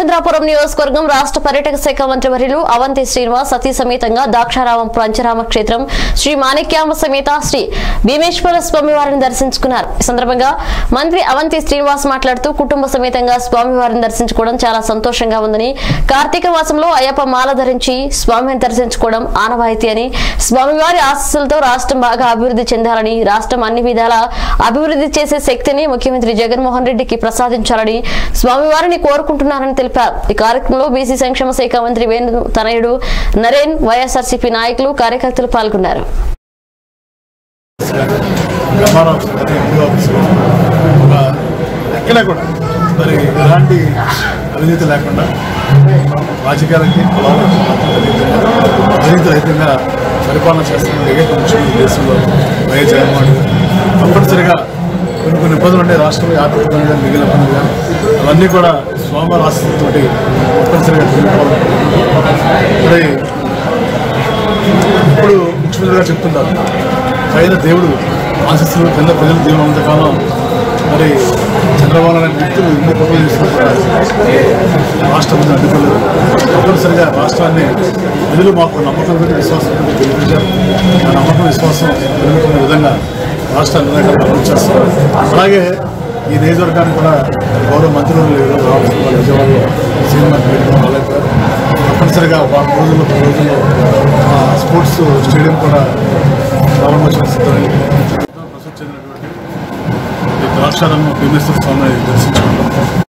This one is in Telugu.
రామచంద్రాపురం నియోజకవర్గం రాష్ట్ర పర్యాటక శాఖ మంత్రి వర్యులు అవంతి శ్రీనివాస్ సతీ సమేతంగా దాక్షారామం పంచరామ క్షేత్రం శ్రీ మాణిక్యాంబ సమేత శ్రీ భీమేశ్వర స్వామివారిని దర్శించుకున్నారు ఈ సందర్భంగా మంత్రి అవంతి శ్రీనివాస్ మాట్లాడుతూ కుటుంబ సమేతంగా స్వామివారిని దర్శించుకోవడం చాలా సంతోషంగా ఉందని కార్తీక మాసంలో అయ్యప్ప మాల ధరించి స్వామిని దర్శించుకోవడం ఆనవాయితీ అని స్వామివారి ఆశీస్సులతో రాష్ట్రం బాగా అభివృద్ధి చెందాలని రాష్ట్రం అన్ని విధాల అభివృద్ధి చేసే శక్తిని ముఖ్యమంత్రి జగన్మోహన్ రెడ్డికి ప్రసాదించాలని స్వామివారిని కోరుకుంటున్నారని తెలిపారు ఈ కార్యక్రమంలో బీసీ సంక్షేమ శాఖ మంత్రి వేణు తనయుడు నరేన్ వైఎస్ఆర్సీపీ నాయకులు కార్యకర్తలు పాల్గొన్నారు వ్యాపారం ప్రతి ఎంపీ ఆఫీసులో ఒక ఎక్కడ కూడా మరి ఎలాంటి అవినీతి లేకుండా రాజకీయాలకి కులాలకి అతీతంగా, అవినీతి రహితంగా పరిపాలన చేస్తున్న ఏకైక ముఖ్యమంత్రి దేశంలో వైఎస్ జగన్మోహన్ రెడ్డి గారు. తప్పనిసరిగా కొన్ని కొన్ని ఇబ్బందులు ఉంటే రాష్ట్రంలో ఆర్థిక ఇబ్బందులు కానీ మిగిలిన ఇబ్బందులు కానీ అవన్నీ కూడా స్వామివారి ఆశీస్సులతోటి తప్పనిసరిగా తిరుగుకోవాలి మరి ఇప్పుడు ముఖ్యమంత్రి గారు చెప్తుంటారు పైన దేవుడు ఆశిస్తులు కింద ప్రజలు దేవుడు ఉన్నంతకాలం మరి చంద్రబాబు నాయుడు వ్యక్తులు ఎన్ని గొప్పలు చేస్తున్నారు రాష్ట్రం మీద అడ్డుకోలేదు తప్పనిసరిగా రాష్ట్రాన్ని ప్రజలు మాకు నమ్మకం మీద విశ్వాసం మీద గెలిపించారు ఆ నమ్మకం విశ్వాసం పెరుగుతున్న విధంగా రాష్ట్రాన్ని అనేక అభివృద్ధి చేస్తారు అలాగే ఈ నియోజకవర్గానికి కూడా గౌరవ మంత్రులు ఈరోజు రావాల్సిన వాళ్ళు విజయవాడలో సినిమా అలాగే తప్పనిసరిగా వారం రోజుల్లో పది రోజుల్లో ఆ, స్పోర్ట్స్ స్టేడియం కూడా ప్రారంభోత్సవం సిద్ధమైంది ప్రసిద్ధి చెందినటువంటి ఈ ద్రాక్షారామం భీమేశ్వర స్వామిని దర్శించుకుంటాం